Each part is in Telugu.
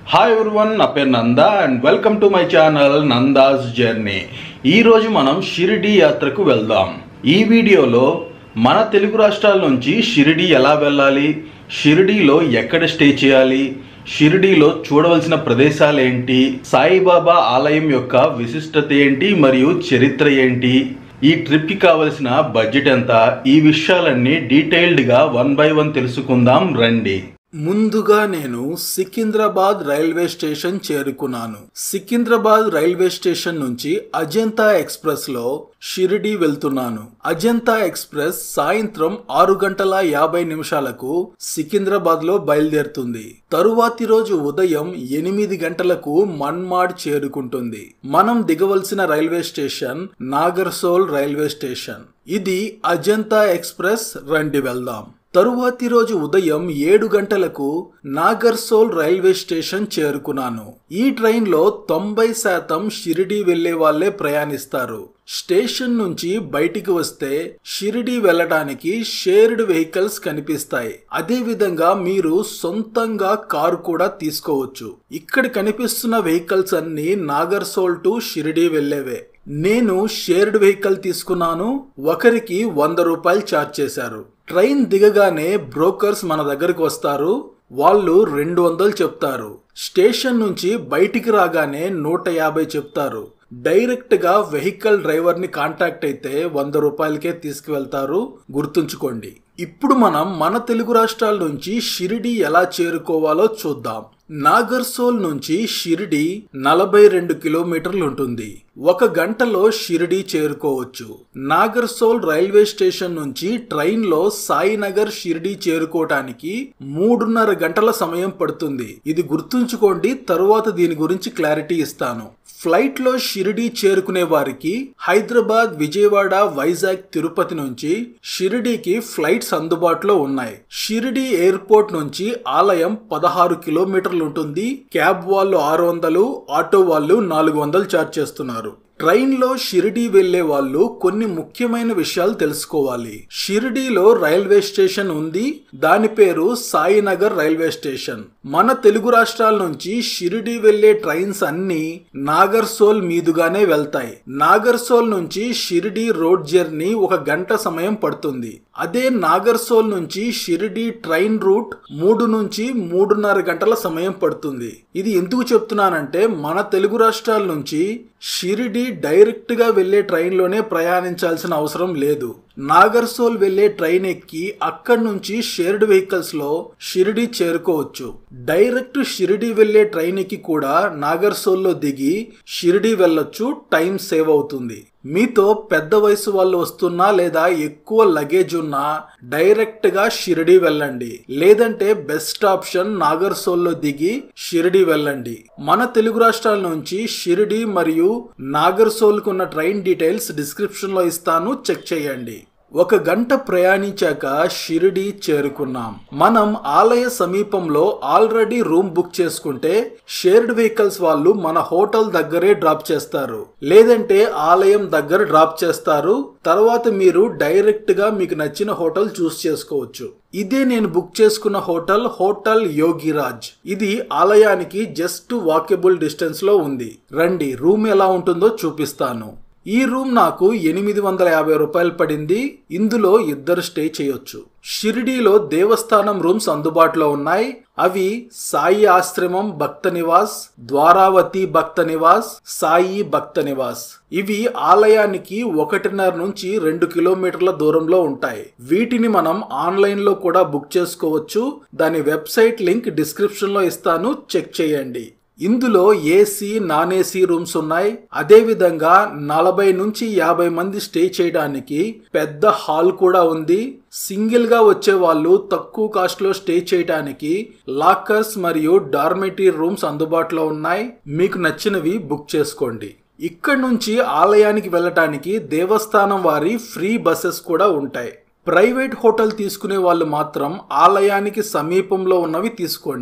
హాయ్ ఎవ్రీవన్ నా పేరు Nanda and welcome to my channel Nanda's journey ఈ రోజు మనం షిరిడి యాత్రకు వెళ్దాం ఈ వీడియోలో మన తెలుగు రాష్ట్రాల నుంచి షిరిడి ఎలా వెళ్ళాలి షిరిడీలో ఎక్కడ స్టే చేయాలి షిరిడీలో చూడవలసిన ప్రదేశాలు ఏంటి సాయిబాబా ఆలయం యొక్క విశిష్టత ఏంటి మరియు చరిత్ర ఏంటి ఈ ట్రిప్ కి కావలసిన బడ్జెట్ ఎంత ఈ విషయాలన్నీ డీటెయిల్డ్ గా వన్ బై వన్ తెలుసుకుందాం రండి ముందుగా నేను సికింద్రాబాద్ రైల్వే స్టేషన్ చేరుకున్నాను సికింద్రాబాద్ రైల్వే స్టేషన్ నుంచి అజంతా ఎక్స్ప్రెస్ లో షిరిడి వెళ్తున్నాను అజంతా ఎక్స్ప్రెస్ సాయంత్రం ఆరు గంటల యాభై నిమిషాలకు సికింద్రాబాద్ లో బయలుదేరుతుంది తరువాతి రోజు ఉదయం ఎనిమిది గంటలకు మన్మాడ్ చేరుకుంటుంది మనం దిగవలసిన railway station Nagarsol railway station ఇది అజంతా ఎక్స్ప్రెస్ రండి వెళ్దాం తరువాతి రోజు ఉదయం ఏడు గంటలకు నాగర్సోల్ రైల్వే స్టేషన్ చేరుకున్నాను ఈ ట్రైన్లో తొంభై శాతం షిరిడి వెళ్లే వాళ్లే ప్రయాణిస్తారు స్టేషన్ నుంచి బయటికి వస్తే షిరిడి వెళ్ళడానికి షేర్డ్ వెహికల్స్ కనిపిస్తాయి అదే విధంగా మీరు సొంతంగా కారు కూడా తీసుకోవచ్చు ఇక్కడ కనిపిస్తున్న వెహికల్స్ అన్ని నాగర్సోల్ టు షిరిడి వెళ్లేవే నేను షేర్డ్ వెహికల్ తీసుకున్నాను ఒకరికి వంద రూపాయలు ఛార్జ్ చేశారు ట్రైన్ దిగగానే బ్రోకర్స్ మన దగ్గరికి వస్తారు వాళ్ళు రెండు వందలు చెప్తారు స్టేషన్ నుంచి బయటికి రాగానే నూట యాభై చెప్తారు డైరెక్ట్ గా వెహికల్ డ్రైవర్ ని కాంటాక్ట్ అయితే వంద రూపాయలకే తీసుకువెళ్తారు గుర్తుంచుకోండి ఇప్పుడు మనం మన తెలుగు రాష్ట్రాల నుంచి షిరిడి ఎలా చేరుకోవాలో చూద్దాం నాగర్సోల్ నుంచి షిరిడి నలభై రెండు కిలోమీటర్లు ఉంటుంది ఒక గంటలో షిరిడి చేరుకోవచ్చు నాగర్సోల్ రైల్వే స్టేషన్ నుంచి ట్రైన్ లో సాయినగర్ షిరిడి చేరుకోవటానికి మూడున్నర గంటల సమయం పడుతుంది ఇది గుర్తుంచుకోండి తరువాత దీని గురించి క్లారిటీ ఇస్తాను ఫ్లైట్ లో షిరిడి చేరుకునే వారికి హైదరాబాద్ విజయవాడ వైజాగ్ తిరుపతి నుంచి షిరిడీకి ఫ్లైట్స్ అందుబాటులో ఉన్నాయి షిరిడి ఎయిర్పోర్ట్ నుంచి ఆలయం పదహారు కిలోమీటర్లు ఉంటుంది క్యాబ్ వాళ్ళు ఆరు వందలు ఆటో వాళ్ళు నాలుగు వందలు ఛార్జ్ చేస్తున్నారు ట్రైన్ లో షిరిడి వెళ్లే వాళ్ళు కొన్ని ముఖ్యమైన విషయాలు తెలుసుకోవాలి షిరిడీలో రైల్వే స్టేషన్ ఉంది దాని పేరు సాయినగర్ రైల్వే స్టేషన్ మన తెలుగు రాష్ట్రాల నుంచి షిరిడి వెళ్లే ట్రైన్స్ అన్ని నాగర్సోల్ మీదుగానే వెళ్తాయి నాగర్సోల్ నుంచి షిరిడి రోడ్ జర్నీ ఒక గంట సమయం పడుతుంది అదే నాగర్సోల్ నుంచి షిరిడి ట్రైన్ రూట్ మూడు నుంచి మూడున్నర గంటల సమయం పడుతుంది ఇది ఎందుకు చెప్తున్నానంటే మన తెలుగు రాష్ట్రాల నుంచి షిరిడి డైరెక్ట్ గా వెళ్లే ట్రైన్లోనే ప్రయాణించాల్సిన అవసరం లేదు నాగర్సోల్ వెళ్లే ట్రైన్ ఎక్కి అక్కడి నుంచి షేర్డ్ వెహికల్స్ లో షిరిడి చేరుకోవచ్చు డైరెక్ట్ షిరిడి వెళ్లే ట్రైన్ ఎక్కి కూడా నాగర్సోల్ లో దిగి షిరిడి వెళ్ళొచ్చు టైం సేవ్ అవుతుంది మీతో పెద్ద వయసు వాళ్ళు వస్తున్నా లేదా ఎక్కువ లగేజ్ ఉన్నా డైరెక్ట్ గా షిరిడి వెళ్ళండి లేదంటే బెస్ట్ ఆప్షన్ నాగర్సోల్లో దిగి షిరిడి వెళ్ళండి మన తెలుగు రాష్ట్రాల నుంచి షిరిడి మరియు నాగర్సోల్ కున్న ట్రైన్ డీటెయిల్స్ డిస్క్రిప్షన్ లో ఇస్తాను చెక్ చేయండి ఒక గంట ప్రయాణించాక షిరిడి చేరుకున్నాం మనం ఆలయ సమీపంలో ఆల్రెడీ రూమ్ బుక్ చేసుకుంటే షేర్డ్ వెహికల్స్ వాళ్ళు మన హోటల్ దగ్గరే డ్రాప్ చేస్తారు లేదంటే ఆలయం దగ్గర డ్రాప్ చేస్తారు తర్వాత మీరు డైరెక్ట్ గా మీకు నచ్చిన హోటల్ చూస్ చేసుకోవచ్చు ఇదే నేను బుక్ చేసుకున్న హోటల్ హోటల్ యోగిరాజ్ ఇది ఆలయానికి జస్ట్ వాకెబుల్ డిస్టెన్స్ లో ఉంది రండి రూమ్ ఎలా ఉంటుందో చూపిస్తాను ఈ రూమ్ నాకు ఎనిమిది వందల యాభై రూపాయలు పడింది ఇందులో ఇద్దరు స్టే చేయొచ్చు షిరిడీలో దేవస్థానం రూమ్స్ అందుబాటులో ఉన్నాయి అవి సాయి ఆశ్రమం భక్త నివాస్ ద్వారావతి భక్త నివాస్ సాయి భక్త నివాస్ ఇవి ఆలయానికి ఒకటిన్నర నుంచి రెండు కిలోమీటర్ల దూరంలో ఉంటాయి వీటిని మనం ఆన్లైన్ లో కూడా బుక్ చేసుకోవచ్చు దాని వెబ్సైట్ లింక్ డిస్క్రిప్షన్ లో ఇస్తాను చెక్ చేయండి ఇందులో ఏసీ నాన్ ఏసీ రూమ్స్ ఉన్నాయి అదే విధంగా నలభై నుంచి యాభై మంది స్టే చేయడానికి పెద్ద హాల్ కూడా ఉంది సింగిల్ గా వచ్చే వాళ్ళు తక్కువ కాస్ట్ లో స్టే చేయడానికి లాకర్స్ మరియు డార్మెటరీ రూమ్స్ అందుబాటులో ఉన్నాయి మీకు నచ్చినవి బుక్ చేసుకోండి ఇక్కడ నుంచి ఆలయానికి వెళ్ళటానికి దేవస్థానం వారి ఫ్రీ బస్సెస్ కూడా ఉంటాయి ప్రైవేట్ హోటల్ తీసుకునే వాళ్ళు మాత్రం ఆలయానికి సమీపంలో ఉన్నవి తీసుకోండి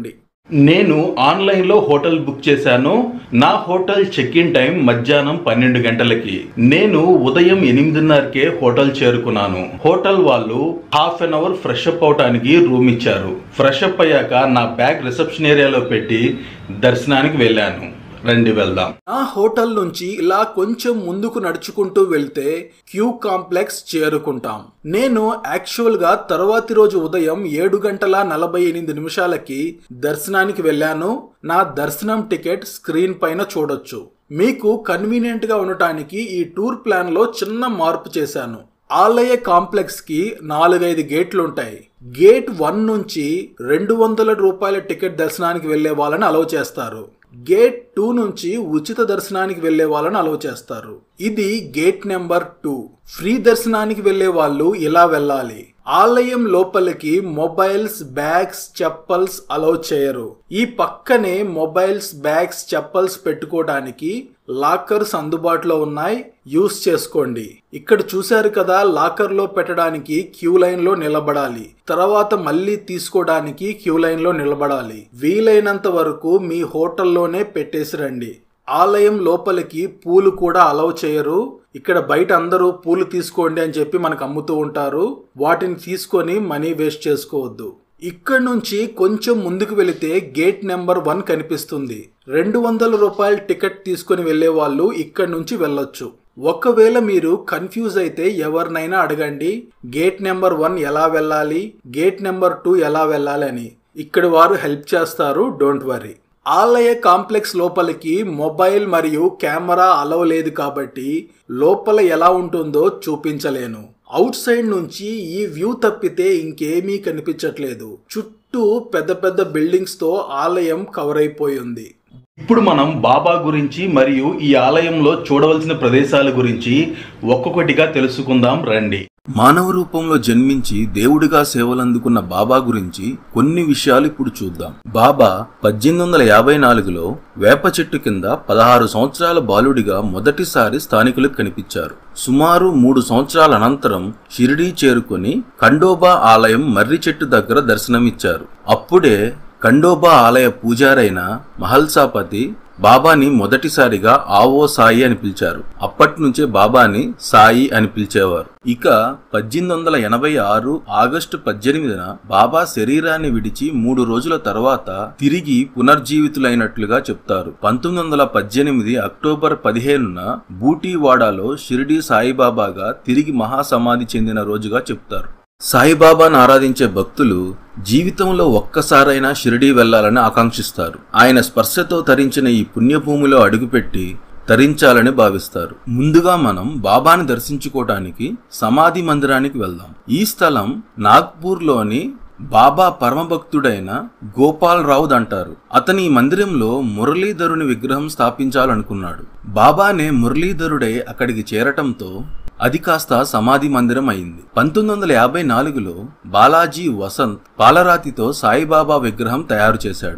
నేను ఆన్లైన్లో హోటల్ బుక్ చేశాను నా హోటల్ చెక్ ఇన్ టైం మధ్యాహ్నం పన్నెండు గంటలకి నేను ఉదయం ఎనిమిదిన్నరకే హోటల్ చేరుకున్నాను హోటల్ వాళ్ళు half an hour fresh up అవటానికి రూమ్ ఇచ్చారు ఫ్రెష్ అప్ అయ్యాక నా బ్యాగ్ రిసెప్షన్ ఏరియాలో పెట్టి దర్శనానికి వెళ్ళాను రండి వెళ్దాం నా హోటల్ నుంచి ఇలా కొంచెం ముందుకు నడుచుకుంటూ వెళ్తే క్యూ కాంప్లెక్స్ చేరుకుంటాం నేను యాక్చువల్ గా తర్వాతి రోజు ఉదయం ఏడు గంటల నలభై ఎనిమిది నిమిషాలకి దర్శనానికి వెళ్ళాను నా దర్శనం టికెట్ స్క్రీన్ పైన చూడొచ్చు మీకు కన్వీనియంట్ గా ఉండటానికి ఈ టూర్ ప్లాన్ లో చిన్న మార్పు చేశాను ఆలయ కాంప్లెక్స్ కి నాలుగైదు గేట్లు ఉంటాయి గేట్ వన్ నుంచి రెండు వందల రూపాయల టికెట్ దర్శనానికి వెళ్లే వాళ్ళని అలౌ చేస్తారు గేట్ టూ నుంచి ఉచిత దర్శనానికి వెళ్లే వాళ్ళని అలౌ చేస్తారు ఇది గేట్ నెంబర్ టూ ఫ్రీ దర్శనానికి వెళ్లే వాళ్ళు ఇలా వెళ్ళాలి ఆలయం లోపలికి మొబైల్స్ బ్యాగ్స్ చెప్పల్స్ అలౌ చేయరు ఈ పక్కనే మొబైల్స్ బ్యాగ్స్ చెప్పల్స్ పెట్టుకోవడానికి లాకర్స్ అందుబాటులో ఉన్నాయి యూస్ చేసుకోండి ఇక్కడ చూశారు కదా లాకర్ లో పెట్టడానికి క్యూ లైన్ లో నిలబడాలి తర్వాత మళ్ళీ తీసుకోవడానికి క్యూ లైన్ లో నిలబడాలి వీలైనంత వరకు మీ హోటల్లోనే పెట్టేసి రండి ఆలయం లోపలికి పూలు కూడా అలౌ చేయరు ఇక్కడ బయట అందరూ పూలు తీసుకోండి అని చెప్పి మనకు అమ్ముతూ ఉంటారు వాటిని తీసుకొని మనీ వేస్ట్ చేసుకోవద్దు ఇక్కడ నుంచి కొంచెం ముందుకు వెళితే గేట్ నెంబర్ వన్ కనిపిస్తుంది రెండు వందల రూపాయల టికెట్ తీసుకొని వెళ్లే వాళ్ళు ఇక్కడ నుంచి వెళ్ళొచ్చు ఒకవేళ మీరు కన్ఫ్యూజ్ అయితే ఎవరినైనా అడగండి గేట్ నెంబర్ వన్ ఎలా వెళ్ళాలి గేట్ నెంబర్ టూ ఎలా వెళ్ళాలి అని ఇక్కడ వారు హెల్ప్ చేస్తారు డోంట్ వరీ ఆలయ కాంప్లెక్స్ లోపలికి మొబైల్ మరియు కెమెరా అలవ్ లేదు కాబట్టి లోపల ఎలా ఉంటుందో చూపించలేను అవుట్ సైడ్ నుంచి ఈ వ్యూ తప్పితే ఇంకేమీ కనిపించట్లేదు చుట్టూ పెద్ద పెద్ద బిల్డింగ్స్ తో ఆలయం కవర్ అయిపోయి ఉంది ఇప్పుడు మనం బాబా గురించి మరియు ఈ ఆలయంలో చూడవలసిన ప్రదేశాల గురించి ఒక్కొక్కటిగా తెలుసుకుందాం రండి మానవ రూపంలో జన్మించి దేవుడిగా సేవలందుకున్న బాబా గురించి కొన్ని విషయాలు ఇప్పుడు చూద్దాం బాబా పద్దెనిమిది వందల యాభై నాలుగులో వేప చెట్టు కింద పదహారు సంవత్సరాల బాలుడిగా మొదటిసారి స్థానికులకు కనిపించారు సుమారు మూడు సంవత్సరాల అనంతరం షిరిడీ చేరుకుని ఖండోబా ఆలయం మర్రి చెట్టు దగ్గర దర్శనమిచ్చారు అప్పుడే ఖండోబా ఆలయ పూజారైన మహల్సాపతి బాబాని మొదటిసారిగా ఆవో సాయి అని పిలిచారు అప్పటి నుంచే బాబాని సాయి అని పిలిచేవారు ఇక పద్దెనిమిది వందల ఎనభై ఆరు ఆగస్టు పద్దెనిమిదిన బాబా శరీరాన్ని విడిచి మూడు రోజుల తర్వాత తిరిగి పునర్జీవితులైనట్లుగా చెప్తారు పంతొమ్మిది వందల పద్దెనిమిది అక్టోబర్ పదిహేనున బూటీవాడాలో షిరిడి సాయిబాబాగా తిరిగి మహాసమాధి చెందిన రోజుగా చెప్తారు సాయిబాబాను ఆరాధించే భక్తులు జీవితంలో ఒక్కసారైనా షిరిడీ వెళ్లాలని ఆకాంక్షిస్తారు ఆయన స్పర్శతో తరించిన ఈ పుణ్యభూమిలో అడుగుపెట్టి తరించాలని భావిస్తారు ముందుగా మనం బాబాని దర్శించుకోవటానికి సమాధి మందిరానికి వెళ్దాం ఈ స్థలం నాగ్పూర్లోని బాబా పరమభక్తుడైన గోపాల్ రావుద్ అంటారు అతని ఈ మందిరంలో మురళీధరుని విగ్రహం స్థాపించాలనుకున్నాడు బాబానే మురళీధరుడై అక్కడికి చేరటంతో అది కాస్త సమాధి మందిరం అయింది పంతొమ్మిది వందల యాభై నాలుగులో బాలాజీ వసంత్ పాలరాతితో సాయిబాబా విగ్రహం తయారు చేశాడు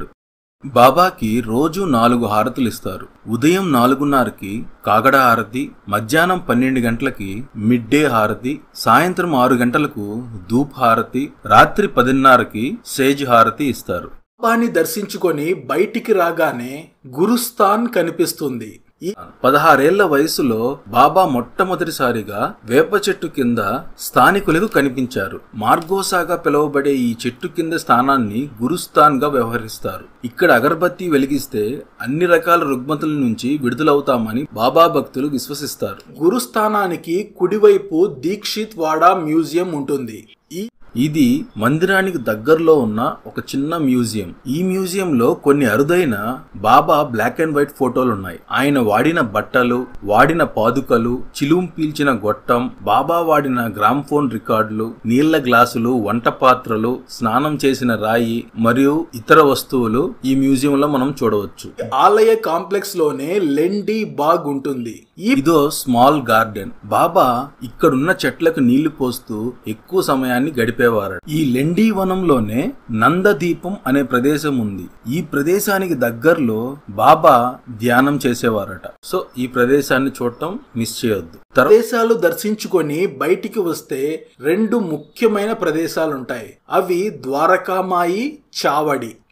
బాబాకి రోజు నాలుగు హారతులు ఇస్తారు ఉదయం నాలుగున్నరకి కాగడ హారతి మధ్యాహ్నం పన్నెండు గంటలకి మిడ్ డే హారతి సాయంత్రం ఆరు గంటలకు ధూప్ హారతి రాత్రి పదిన్నరకి సేజ్ హారతి ఇస్తారు బాబాని దర్శించుకొని బయటికి రాగానే గురుస్థాన్ కనిపిస్తుంది ఈ పదహారేళ్ల వయసులో బాబా మొట్టమొదటిసారిగా వేప చెట్టు కింద స్థానికులకు కనిపించారు మార్గోసాగా పిలువబడే ఈ చెట్టు కింద స్థానాన్ని గురుస్థాన్ గా వ్యవహరిస్తారు ఇక్కడ అగరబత్తి వెలిగిస్తే అన్ని రకాల రుగ్మతుల నుంచి విడుదలవుతామని బాబా భక్తులు విశ్వసిస్తారు గురుస్థానానికి కుడివైపు దీక్షిత్ వాడా మ్యూజియం ఉంటుంది ఈ ఇది మందిరానికి దగ్గరలో ఉన్న ఒక చిన్న మ్యూజియం ఈ మ్యూజియంలో కొన్ని అరుదైన బాబా బ్లాక్ అండ్ వైట్ ఫోటోలు ఉన్నాయి ఆయన వాడిన బట్టలు వాడిన పాదుకలు చిలుం పీల్చిన గొట్టం బాబా వాడిన గ్రామ్ఫోన్ రికార్డులు నీళ్ల గ్లాసులు వంట పాత్రలు స్నానం చేసిన రాయి మరియు ఇతర వస్తువులు ఈ మ్యూజియంలో మనం చూడవచ్చు ఆలయ కాంప్లెక్స్ లోనే లెండి బాగ్ ఉంటుంది ఈ ఇదో స్మాల్ గార్డెన్ బాబా ఇక్కడున్న చెట్లకు నీళ్లు పోస్తూ ఎక్కువ సమయాన్ని గడిపేవారు ఈ లెండి వనంలోనే నందదీపం అనే ప్రదేశం ఉంది ఈ ప్రదేశానికి దగ్గరలో బాబా ధ్యానం చేసేవారట సో ఈ ప్రదేశాన్ని చూడటం మిస్ చేయొద్దు తర్వాత ప్రదేశాలు దర్శించుకొని బయటికి వస్తే రెండు ముఖ్యమైన ప్రదేశాలుంటాయి అవి ద్వారకామాయి చావడి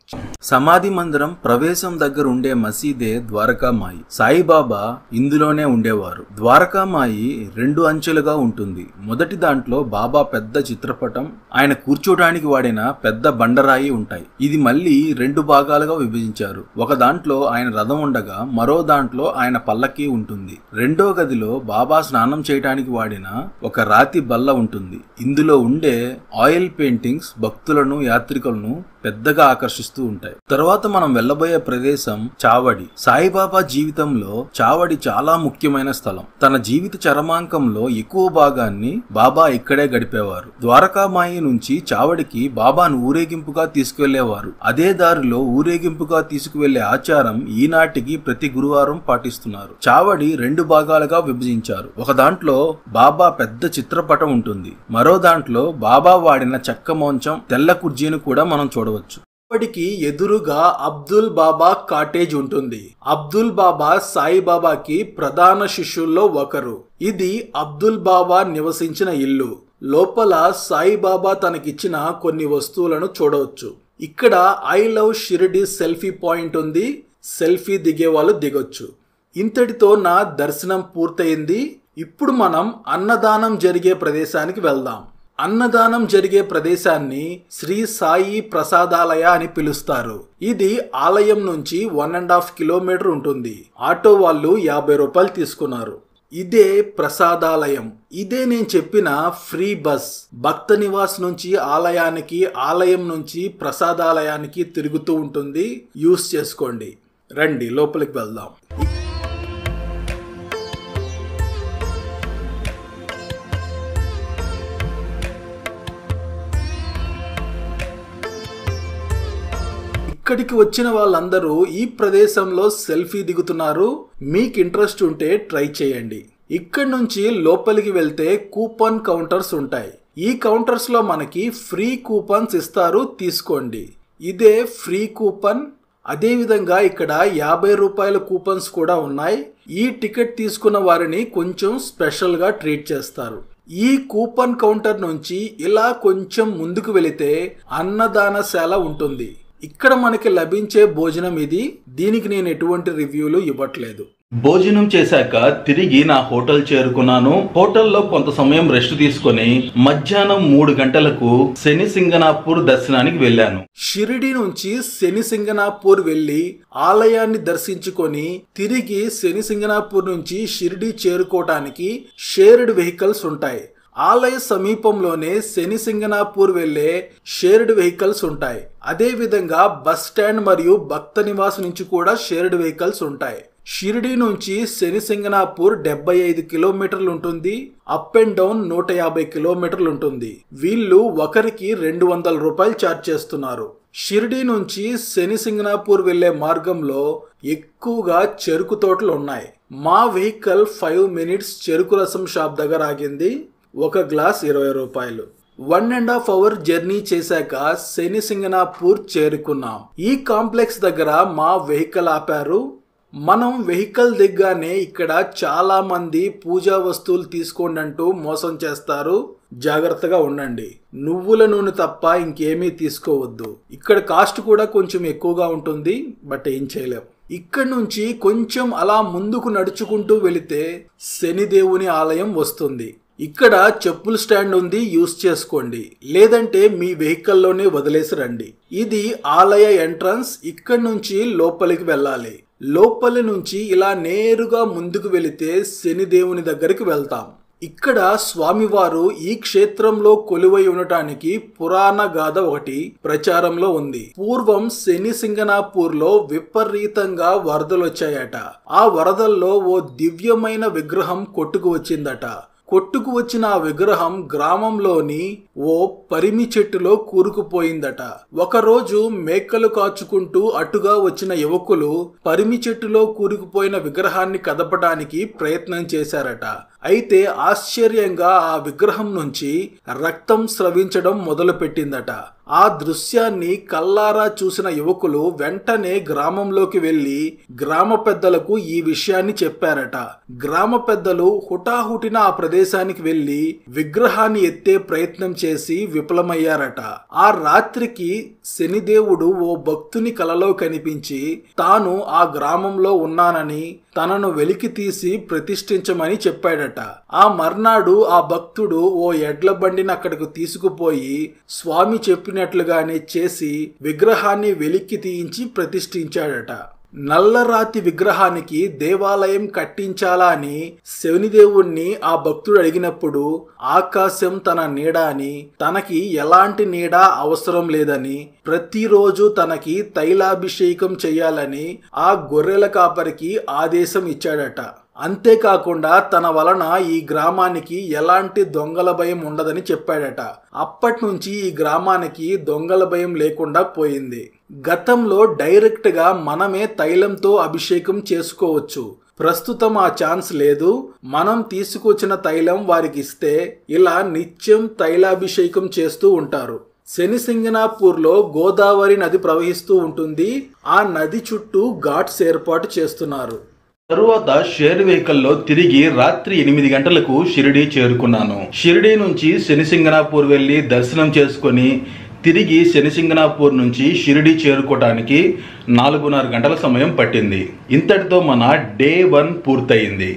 సమాధి మందిరం ప్రవేశం దగ్గర ఉండే మసీదే ద్వారకామాయి సాయిబాబా ఇందులోనే ఉండేవారు ద్వారకామాయి రెండు అంచెలుగా ఉంటుంది మొదటి దాంట్లో బాబా పెద్ద చిత్రపటం ఆయన కూర్చోడానికి వాడిన పెద్ద బండరాయి ఉంటాయి ఇది మళ్ళీ రెండు భాగాలుగా విభజించారు ఒక దాంట్లో ఆయన రథం ఉండగా మరో దాంట్లో ఆయన పల్లకి ఉంటుంది రెండో గదిలో బాబా స్నానం చేయడానికి వాడిన ఒక రాతి బల్ల ఉంటుంది ఇందులో ఉండే ఆయిల్ పెయింటింగ్స్ భక్తులను యాత్రికులను పెద్దగా ఆకర్షిస్తూ ఉంటాయి తర్వాత మనం వెళ్ళబోయే ప్రదేశం చావడి సాయిబాబా జీవితంలో చావడి చాలా ముఖ్యమైన స్థలం తన జీవిత చరమాంకంలో ఎక్కువ భాగాన్ని బాబా ఇక్కడే గడిపేవారు ద్వారకామాయి నుంచి చావడికి బాబాను ఊరేగింపుగా తీసుకువెళ్లేవారు అదే దారిలో ఊరేగింపుగా తీసుకువెళ్లే ఆచారం ఈనాటికి ప్రతి గురువారం పాటిస్తున్నారు చావడి రెండు భాగాలుగా విభజించారు ఒక దాంట్లో బాబా పెద్ద చిత్రపటం ఉంటుంది మరో దాంట్లో బాబా వాడిన చెక్క మోంచం తెల్ల కుర్జీని కూడా మనం చూడవచ్చు ఇప్పటికి ఎదురుగా అబ్దుల్ బాబా కాటేజ్ ఉంటుంది అబ్దుల్ బాబా సాయిబాబాకి ప్రధాన శిష్యుల్లో ఒకరు ఇది అబ్దుల్ బాబా నివసించిన ఇల్లు లోపల సాయిబాబా తనకిచ్చిన కొన్ని వస్తువులను చూడవచ్చు ఇక్కడ I love Shirdi selfie point ఉంది సెల్ఫీ దిగే వాళ్ళు దిగొచ్చు ఇంతటితో నా దర్శనం పూర్తయింది ఇప్పుడు మనం అన్నదానం జరిగే ప్రదేశానికి వెళ్దాం అన్నదానం జరిగే ప్రదేశాన్ని శ్రీ సాయి ప్రసాదాలయ అని పిలుస్తారు ఇది ఆలయం నుంచి వన్ అండ్ హాఫ్ కిలోమీటర్ ఉంటుంది ఆటో వాళ్ళు యాభై రూపాయలు తీసుకున్నారు ఇదే ప్రసాదాలయం ఇదే నేను చెప్పిన ఫ్రీ బస్ భక్త నివాస్ నుంచి ఆలయానికి ఆలయం నుంచి ప్రసాదాలయానికి తిరుగుతూ ఉంటుంది యూస్ చేసుకోండి రండి లోపలికి వెళ్దాం ఇక్కడికి వచ్చిన వాళ్ళందరూ ఈ ప్రదేశంలో సెల్ఫీ దిగుతున్నారు మీకు ఇంట్రెస్ట్ ఉంటే ట్రై చేయండి ఇక్కడి నుంచి లోపలికి వెళ్తే కూపన్ కౌంటర్స్ ఉంటాయి ఈ కౌంటర్స్ లో మనకి ఫ్రీ కూపన్స్ ఇస్తారు తీసుకోండి ఇదే ఫ్రీ కూపన్ అదేవిధంగా ఇక్కడ యాభై రూపాయల కూపన్స్ కూడా ఉన్నాయి ఈ టికెట్ తీసుకున్న వారిని కొంచెం స్పెషల్గా ట్రీట్ చేస్తారు ఈ కూపన్ కౌంటర్ నుంచి ఇలా కొంచెం ముందుకు వెళితే అన్నదానశాల ఉంటుంది ఇక్కడ మనకి లభించే భోజనం ఇది దీనికి నేను ఎటువంటి రివ్యూలు ఇవ్వట్లేదు భోజనం చేశాక తిరిగి నా హోటల్ చేరుకున్నాను హోటల్లో కొంత సమయం రెస్ట్ తీసుకొని మధ్యాహ్నం మూడు గంటలకు శని సింగనాపూర్ దర్శనానికి వెళ్ళాను షిరిడి నుంచి శని సింగనాపూర్ వెళ్లి ఆలయాన్ని దర్శించుకొని తిరిగి శని సింగనాపూర్ నుంచి షిరిడి చేరుకోవటానికి షేర్డ్ వెహికల్స్ ఉంటాయి ఆలయ సమీపంలోనే శని సింగనాపూర్ వెళ్లే షేర్డ్ వెహికల్స్ ఉంటాయి అదే విధంగా బస్ స్టాండ్ మరియు భక్త నివాస్ నుంచి కూడా షేర్డ్ వెహికల్స్ ఉంటాయి షిరిడి నుంచి శని సింగనాపూర్ డెబ్బై ఐదు కిలోమీటర్లు ఉంటుంది అప్ అండ్ డౌన్ నూట యాభై కిలోమీటర్లు ఉంటుంది వీళ్ళు ఒకరికి రెండు వందల రూపాయలు ఛార్జ్ చేస్తున్నారు షిరిడి నుంచి శని సింగనాపూర్ వెళ్లే మార్గంలో ఎక్కువగా చెరుకు తోటలు ఉన్నాయి మా వెహికల్ ఫైవ్ మినిట్స్ చెరుకు రసం షాప్ దగ్గర ఆగింది ఒక గ్లాస్ ఇరవై రూపాయలు one and half hour journey చేశాక శని సింగనాపూర్ చేరుకున్నాం ఈ కాంప్లెక్స్ దగ్గర మా వెహికల్ ఆపారు మనం వెహికల్ దిగ్గానే ఇక్కడ చాలా మంది పూజా వస్తువులు తీసుకోండి అంటూ మోసం చేస్తారు జాగ్రత్తగా ఉండండి నువ్వుల నూనె తప్ప ఇంకేమీ తీసుకోవద్దు ఇక్కడ కాస్ట్ కూడా కొంచెం ఎక్కువగా ఉంటుంది బట్ ఏం చేయలేం ఇక్కడ నుంచి కొంచెం అలా ముందుకు నడుచుకుంటూ వెళితే శనిదేవుని ఆలయం వస్తుంది ఇక్కడ చెప్పుల స్టాండ్ ఉంది యూస్ చేసుకోండి లేదంటే మీ వెహికల్లోనే వదిలేసి రండి ఇది ఆలయ ఎంట్రన్స్ ఇక్కడ నుంచి లోపలికి వెళ్ళాలి లోపలి నుంచి ఇలా నేరుగా ముందుకు వెళితే శనిదేవుని దగ్గరికి వెళ్తాం ఇక్కడ స్వామివారు ఈ క్షేత్రంలో కొలువై ఉండటానికి పురాణ గాథ ఒకటి ప్రచారంలో ఉంది పూర్వం శని సింగనాపూర్ లో విపరీతంగా వరదలు వచ్చాయట ఆ వరదల్లో ఓ దివ్యమైన విగ్రహం కొట్టుకు వచ్చిందట కొట్టుకు వచ్చిన ఆ విగ్రహం గ్రామంలోని ఓ పరిమి చెట్టులో కూరుకుపోయిందట ఒకరోజు మేకలు కాచుకుంటూ అటుగా వచ్చిన యువకులు పరిమి చెట్టులో కూరుకుపోయిన విగ్రహాన్ని కదపడానికి ప్రయత్నం చేశారట అయితే ఆశ్చర్యంగా ఆ విగ్రహం నుంచి రక్తం స్రవించడం మొదలుపెట్టిందట ఆ దృశ్యాన్ని కల్లారా చూసిన యువకులు వెంటనే గ్రామంలోకి వెళ్లి గ్రామ పెద్దలకు ఈ విషయాన్ని చెప్పారట గ్రామ పెద్దలు హుటాహుటిన ఆ ప్రదేశానికి వెళ్లి విగ్రహాన్ని ఎత్తే ప్రయత్నం చేసి విఫలమయ్యారట ఆ రాత్రికి శనిదేవుడు ఓ భక్తుని కలలో కనిపించి తాను ఆ గ్రామంలో ఉన్నానని తనను వెలికి తీసి ప్రతిష్ఠించమని చెప్పాడట ఆ మర్నాడు ఆ భక్తుడు ఓ ఎడ్ల బండిని అక్కడికి తీసుకుపోయి స్వామి చెప్పినట్లుగానే చేసి విగ్రహాన్ని వెలికి తీయించి ప్రతిష్ఠించాడట నల్లరాతి విగ్రహానికి దేవాలయం కట్టించాలా అని శనిదేవుణ్ణి ఆ భక్తుడు అడిగినప్పుడు ఆకాశం తన నీడ అని తనకి ఎలాంటి నీడ అవసరం లేదని ప్రతిరోజు తనకి తైలాభిషేకం చేయాలని ఆ గొర్రెల కాపరికి ఆదేశం ఇచ్చాడట అంతేకాకుండా తన వలన ఈ గ్రామానికి ఎలాంటి దొంగల భయం ఉండదని చెప్పాడట అప్పటి నుంచి ఈ గ్రామానికి దొంగల భయం లేకుండా పోయింది గతంలో డైరెక్ట్ గా మనమే తైలంతో అభిషేకం చేసుకోవచ్చు ప్రస్తుతం ఆ ఛాన్స్ లేదు మనం తీసుకొచ్చిన తైలం వారికి ఇస్తే ఇలా నిత్యం తైలాభిషేకం చేస్తూ ఉంటారు శనిసింగనాపూర్లో గోదావరి నది ప్రవహిస్తూ ఉంటుంది ఆ నది చుట్టూ ఘాట్స్ ఏర్పాటు చేస్తున్నారు తరువాత షేర్ వెహికల్లో తిరిగి రాత్రి ఎనిమిది గంటలకు షిరిడి చేరుకున్నాను షిరిడి నుంచి శనిసింగనాపూర్ వెళ్లి దర్శనం చేసుకొని తిరిగి శనిసింగనాపూర్ నుంచి షిరిడి చేరుకోవటానికి నాలుగున్నర గంటల సమయం పట్టింది ఇంతటితో మన డే వన్ పూర్తయింది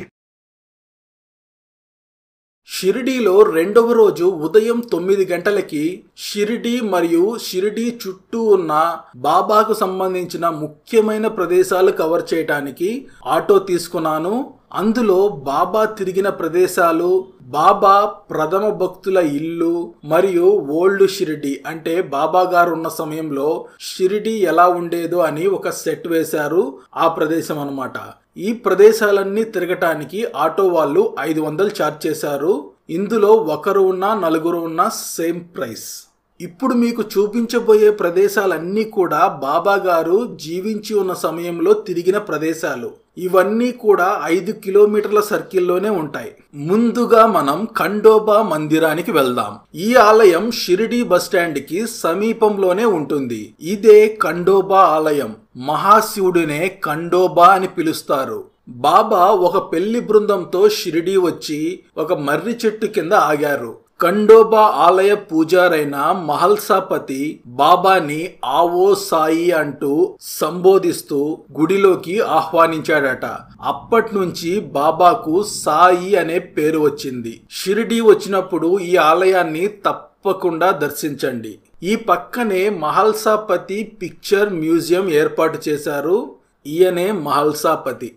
షిరిడీలో రెండవ రోజు ఉదయం తొమ్మిది గంటలకి షిరిడి మరియు షిరిడి చుట్టూ ఉన్న బాబాకు సంబంధించిన ముఖ్యమైన ప్రదేశాలు కవర్ చేయడానికి ఆటో తీసుకున్నాను అందులో బాబా తిరిగిన ప్రదేశాలు బాబా ప్రథమ భక్తుల ఇల్లు మరియు ఓల్డ్ షిరిడి అంటే బాబా గారు ఉన్న సమయంలో షిరిడి ఎలా ఉండేదో అని ఒక సెట్ వేశారు ఆ ప్రదేశం అన్నమాట ఈ ప్రదేశాలన్నీ తిరగటానికి ఆటో వాళ్ళు ఐదు వందలు ఛార్జ్ చేశారు ఇందులో ఒకరు ఉన్నా నలుగురు ఉన్నా సేమ్ ప్రైస్ ఇప్పుడు మీకు చూపించబోయే ప్రదేశాలన్నీ కూడా బాబా గారు జీవించి ఉన్న సమయంలో తిరిగిన ప్రదేశాలు ఇవన్నీ కూడా ఐదు కిలోమీటర్ల సర్కిల్లోనే ఉంటాయి ముందుగా మనం ఖండోబా మందిరానికి వెళ్దాం ఈ ఆలయం షిరిడి బస్టాండ్ కి సమీపంలోనే ఉంటుంది ఇదే ఖండోబా ఆలయం మహాశివుడినే ఖండోబా అని పిలుస్తారు బాబా ఒక పెళ్లి బృందంతో షిరిడి వచ్చి ఒక మర్రి చెట్టు కింద ఆగారు ఖండోబా ఆలయ పూజారైన మహల్సాపతి బాబాని ఆవో సాయి అంటూ సంబోధిస్తూ గుడిలోకి ఆహ్వానించాడట అప్పటి నుంచి బాబాకు సాయి అనే పేరు వచ్చింది షిరిడి వచ్చినప్పుడు ఈ ఆలయాన్ని తప్పకుండా దర్శించండి ఈ పక్కనే మహల్సాపతి పిక్చర్ మ్యూజియం ఏర్పాటు చేశారు ఈయనే మహల్సాపతి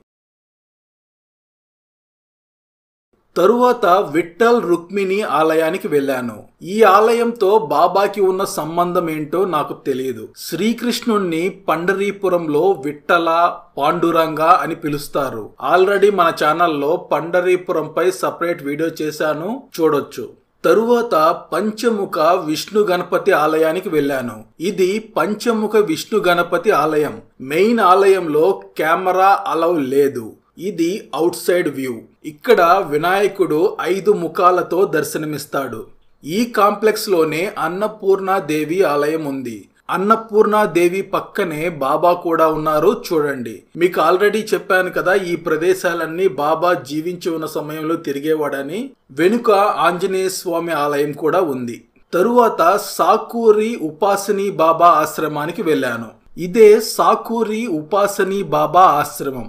తరువాత విఠల్ రుక్మిణి ఆలయానికి వెళ్ళాను ఈ ఆలయంతో బాబాకి ఉన్న సంబంధం ఏంటో నాకు తెలియదు శ్రీకృష్ణుణ్ణి పండరీపురంలో విఠల పాండురంగ అని పిలుస్తారు ఆల్రెడీ మన ఛానల్లో పండరీపురంపై సపరేట్ వీడియో చేశాను చూడొచ్చు తరువాత పంచముఖ విష్ణు గణపతి ఆలయానికి వెళ్ళాను ఇది పంచముఖ విష్ణు గణపతి ఆలయం మెయిన్ ఆలయంలో కెమెరా అలౌ లేదు ఇది అవుట్ సైడ్ వ్యూ ఇక్కడ వినాయకుడు ఐదు ముఖాలతో దర్శనమిస్తాడు ఈ కాంప్లెక్స్ లోనే అన్నపూర్ణాదేవి ఆలయం ఉంది అన్నపూర్ణాదేవి పక్కనే బాబా కూడా ఉన్నారు చూడండి మీకు ఆల్రెడీ చెప్పాను కదా ఈ ప్రదేశాలన్నీ బాబా జీవించి ఉన్న సమయంలో తిరిగేవాడని వెనుక ఆంజనేయ స్వామి ఆలయం కూడా ఉంది తరువాత సాకూరి ఉపాసని బాబా ఆశ్రమానికి వెళ్ళాను ఇదే సాకూరి ఉపాసని బాబా ఆశ్రమం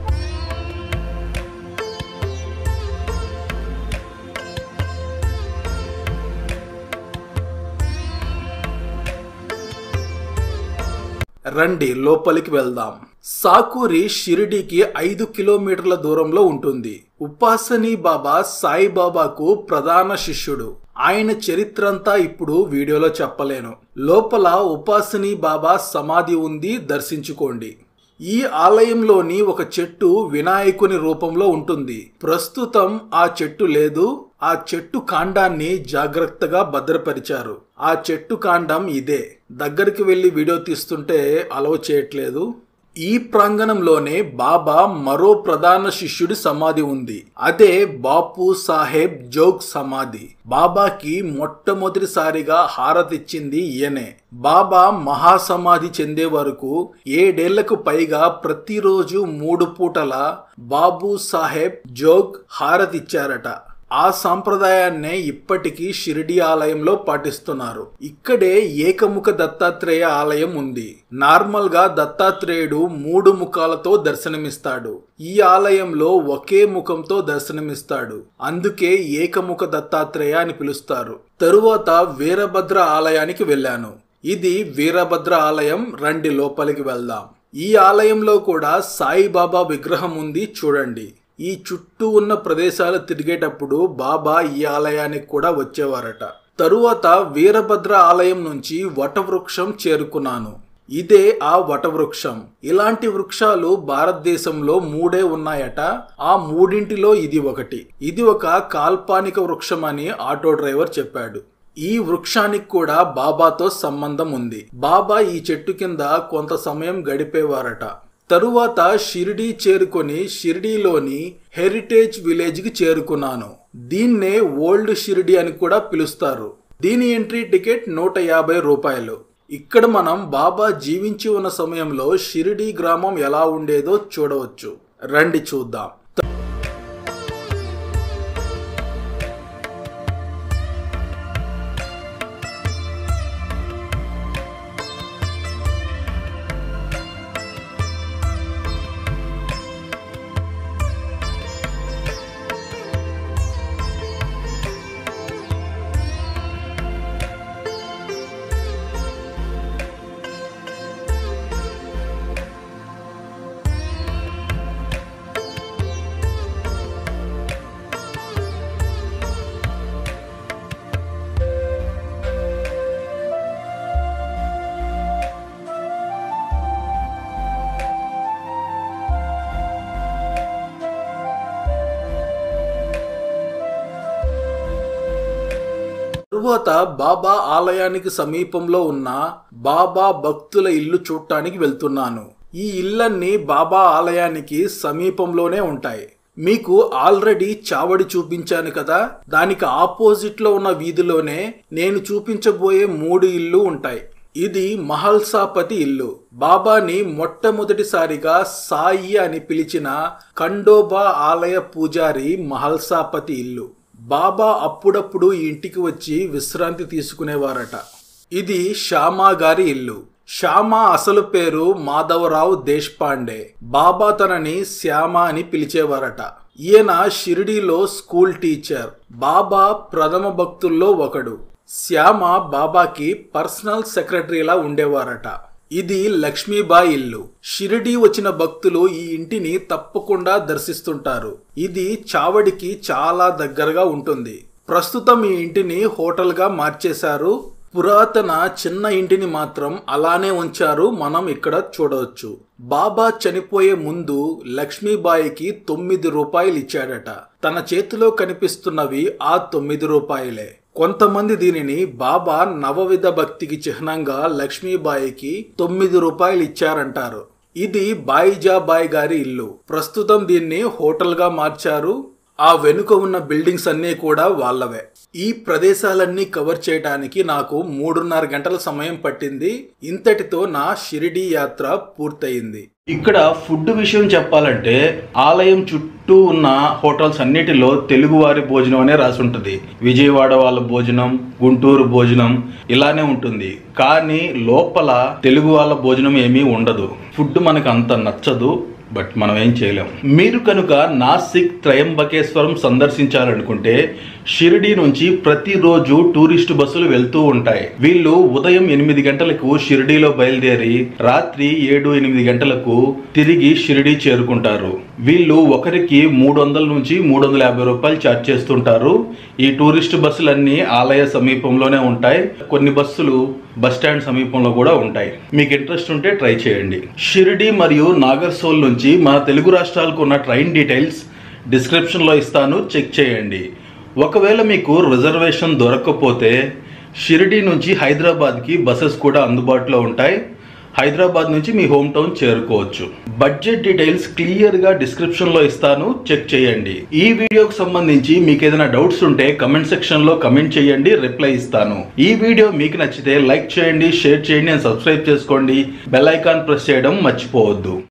రండి లోపలికి వెళ్దాం సాకూరి షిరిడికి ఐదు కిలోమీటర్ల దూరంలో ఉంటుంది ఉపాసని బాబా సాయిబాబాకు ప్రధాన శిష్యుడు ఆయన చరిత్రంతా ఇప్పుడు వీడియోలో చెప్పలేను లోపల ఉపాసని బాబా సమాధి ఉంది దర్శించుకోండి ఈ ఆలయంలోని ఒక చెట్టు వినాయకుని రూపంలో ఉంటుంది ప్రస్తుతం ఆ చెట్టు లేదు ఆ చెట్టు కాండాన్ని జాగ్రత్తగా భద్రపరిచారు ఆ చెట్టు కాండం ఇదే దగ్గరికి వెళ్లి వీడియో తీస్తుంటే అలవ చేయట్లేదు ఈ ప్రాంగణంలోనే బాబా మరో ప్రధాన శిష్యుడి సమాధి ఉంది అదే బాపు సాహెబ్ జోగ్ సమాధి బాబాకి మొట్టమొదటిసారిగా హారతిచ్చింది ఈయనే బాబా మహాసమాధి చెందే వరకు ఏడేళ్లకు పైగా ప్రతిరోజు మూడు పూటల బాబు సాహెబ్ జోగ్ హారతిచ్చారట ఆ సాంప్రదాయాన్నే ఇప్పటికీ షిరిడి ఆలయంలో పాటిస్తున్నారు ఇక్కడే ఏకముఖ దత్తాత్రేయ ఆలయం ఉంది నార్మల్ గా దత్తాత్రేయుడు మూడు ముఖాలతో దర్శనమిస్తాడు ఈ ఆలయంలో ఒకే ముఖంతో దర్శనమిస్తాడు అందుకే ఏకముఖ దత్తాత్రేయ అని పిలుస్తారు తరువాత వీరభద్ర ఆలయానికి వెళ్ళాను ఇది వీరభద్ర ఆలయం రండి లోపలికి వెళ్దాం ఈ ఆలయంలో కూడా సాయిబాబా విగ్రహం ఉంది చూడండి ఈ చుట్టూ ఉన్న ప్రదేశాలు తిరిగేటప్పుడు బాబా ఈ ఆలయానికి కూడా వచ్చేవారట తరువాత వీరభద్ర ఆలయం నుంచి వటవృక్షం చేరుకున్నాను ఇదే ఆ వటవృక్షం ఇలాంటి వృక్షాలు భారతదేశంలో మూడే ఉన్నాయట ఆ మూడింటిలో ఇది ఒకటి ఇది ఒక కాల్పానిక వృక్షం అని ఆటో డ్రైవర్ చెప్పాడు ఈ వృక్షానికి కూడా బాబాతో సంబంధం ఉంది బాబా ఈ చెట్టు కింద కొంత సమయం గడిపేవారట తరువాత షిరిడీ చేరుకొని షిరిడీలోని హెరిటేజ్ విలేజ్ కి చేరుకున్నాను దీన్నే ఓల్డ్ షిరిడి అని కూడా పిలుస్తారు దీని ఎంట్రీ టికెట్ నూట యాభై రూపాయలు ఇక్కడ మనం బాబా జీవించి ఉన్న సమయంలో షిరిడీ గ్రామం ఎలా ఉండేదో చూడవచ్చు రండి చూద్దాం తరువాత బాబా ఆలయానికి సమీపంలో ఉన్న బాబా భక్తుల ఇల్లు చూడటానికి వెళ్తున్నాను ఈ ఇళ్ళన్నీ బాబా ఆలయానికి సమీపంలోనే ఉంటాయి మీకు ఆల్రెడీ చావడి చూపించాను కదా దానికి ఆపోజిట్ లో ఉన్న వీధిలోనే నేను చూపించబోయే మూడు ఇల్లు ఉంటాయి ఇది మహల్సాపతి ఇల్లు బాబాని మొట్టమొదటిసారిగా సాయి అని పిలిచిన ఖండోబా ఆలయ పూజారి మహల్సాపతి ఇల్లు బాబా అప్పుడప్పుడు ఈ ఇంటికి వచ్చి విశ్రాంతి తీసుకునేవారట ఇది శ్యామా గారి ఇల్లు శ్యామ అసలు పేరు మాధవరావు దేశ్పాండే బాబా తనని శ్యామ అని పిలిచేవారట ఈయన షిరిడీలో స్కూల్ టీచర్ బాబా ప్రథమ భక్తుల్లో ఒకడు శ్యామ బాబాకి పర్సనల్ సెక్రటరీలా ఉండేవారట ఇది లక్ష్మీబాయి ఇల్లు షిరిడి వచ్చిన భక్తులు ఈ ఇంటిని తప్పకుండా దర్శిస్తుంటారు ఇది చావడికి చాలా దగ్గరగా ఉంటుంది ప్రస్తుతం ఈ ఇంటిని హోటల్గా మార్చేశారు పురాతన చిన్న ఇంటిని మాత్రం అలానే ఉంచారు మనం ఇక్కడ చూడవచ్చు బాబా చనిపోయే ముందు లక్ష్మీబాయికి తొమ్మిది రూపాయలు ఇచ్చాడట తన చేతిలో కనిపిస్తున్నవి ఆ తొమ్మిది రూపాయలే కొంతమంది దీనిని బాబా నవవిధ భక్తికి చిహ్నంగా లక్ష్మీబాయికి తొమ్మిది రూపాయలు ఇచ్చారంటారు ఇది బాయిజాబాయి గారి ఇల్లు ప్రస్తుతం దీన్ని హోటల్గా మార్చారు ఆ వెనుక ఉన్న బిల్డింగ్స్ అన్నీ కూడా వాళ్ళవే ఈ ప్రదేశాలన్నీ కవర్ చేయడానికి నాకు మూడున్నర గంటల సమయం పట్టింది ఇంతటితో నా షిరిడి యాత్ర పూర్తయింది ఇక్కడ ఫుడ్ విషయం చెప్పాలంటే ఆలయం చుట్టూ ఉన్న హోటల్స్ అన్నిటిలో తెలుగు వారి భోజనం అనే రాసి ఉంటుంది విజయవాడ వాళ్ళ భోజనం గుంటూరు భోజనం ఇలానే ఉంటుంది కానీ లోపల తెలుగు వాళ్ళ భోజనం ఏమీ ఉండదు ఫుడ్ మనకు అంత నచ్చదు బట్ మనం ఏం చేయలేం మీరు కనుక నాసిక్ త్రయంబకేశ్వరం సందర్శించాలనుకుంటే షిరిడి నుంచి ప్రతిరోజు టూరిస్ట్ బస్సులు వెళ్తూ ఉంటాయి వీళ్ళు ఉదయం ఎనిమిది గంటలకు షిరిడీలో బయలుదేరి రాత్రి ఏడు ఎనిమిది గంటలకు తిరిగి షిరిడి చేరుకుంటారు వీళ్ళు ఒకరికి మూడు వందల నుంచి మూడు వందల యాభై రూపాయలు ఛార్జ్ చేస్తుంటారు ఈ టూరిస్ట్ బస్సులన్నీ ఆలయ సమీపంలోనే ఉంటాయి కొన్ని బస్సులు బస్ స్టాండ్ సమీపంలో కూడా ఉంటాయి మీకు ఇంట్రెస్ట్ ఉంటే ట్రై చేయండి షిరిడి మరియు నాగర్సోల్ నుంచి మన తెలుగు రాష్ట్రాలకు ఉన్న ట్రైన్ డీటెయిల్స్ డిస్క్రిప్షన్లో ఇస్తాను చెక్ చేయండి ఒకవేళ మీకు రిజర్వేషన్ దొరకకపోతే షిరిడి నుంచి హైదరాబాద్కి బస్సెస్ కూడా అందుబాటులో ఉంటాయి హైదరాబాద్ నుంచి మీ హోమ్ టౌన్ చేరుకోవచ్చు బడ్జెట్ డీటెయిల్స్ క్లియర్ గా డిస్క్రిప్షన్ లో ఇస్తాను చెక్ చేయండి ఈ వీడియోకి సంబంధించి మీకు ఏదైనా డౌట్స్ ఉంటే కమెంట్ సెక్షన్ లో కమెంట్ చేయండి రిప్లై ఇస్తాను ఈ వీడియో మీకు నచ్చితే లైక్ చేయండి షేర్ చేయండి అండ్ సబ్స్క్రైబ్ చేసుకోండి బెల్ ఐకాన్ ప్రెస్ చేయడం మర్చిపోవద్దు